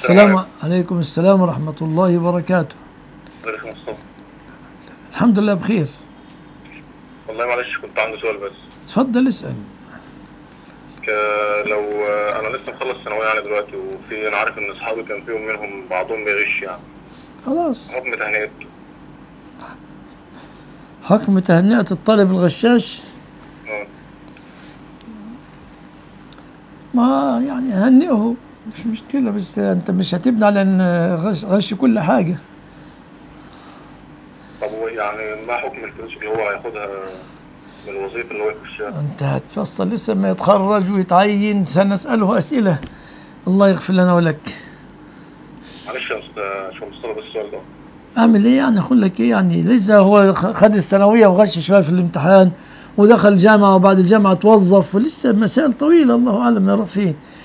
السلام عليكم السلام ورحمة الله وبركاته ازيك يا مصطفى الحمد لله بخير والله معلش كنت عندي سؤال بس تفضل اسأل ك- لو آه، انا لسه مخلص ثانويه يعني دلوقتي وفي انا عارف ان اصحابي كان فيهم منهم بعضهم بيغش يعني خلاص حكم تهنئته حكم تهنئة الطالب الغشاش اه ما يعني هنئه مش مشكلة بس انت مش هتبني على ان غش, غش كل حاجة طب هو يعني ما حكم الفلوس اللي هو هياخدها من الوظيفه اللي هو يخشها انت هتفصل لسه ما يتخرج ويتعين سنسأله أسئلة الله يغفر لنا ولك معلش يا أستاذ- شو مصطفى بس السؤال ده اعمل ايه يعني اقول لك ايه يعني لسه هو خ- خد الثانويه وغش شويه في الامتحان ودخل الجامعه وبعد الجامعه توظف ولسه مسائل طويله الله اعلم يروح فيه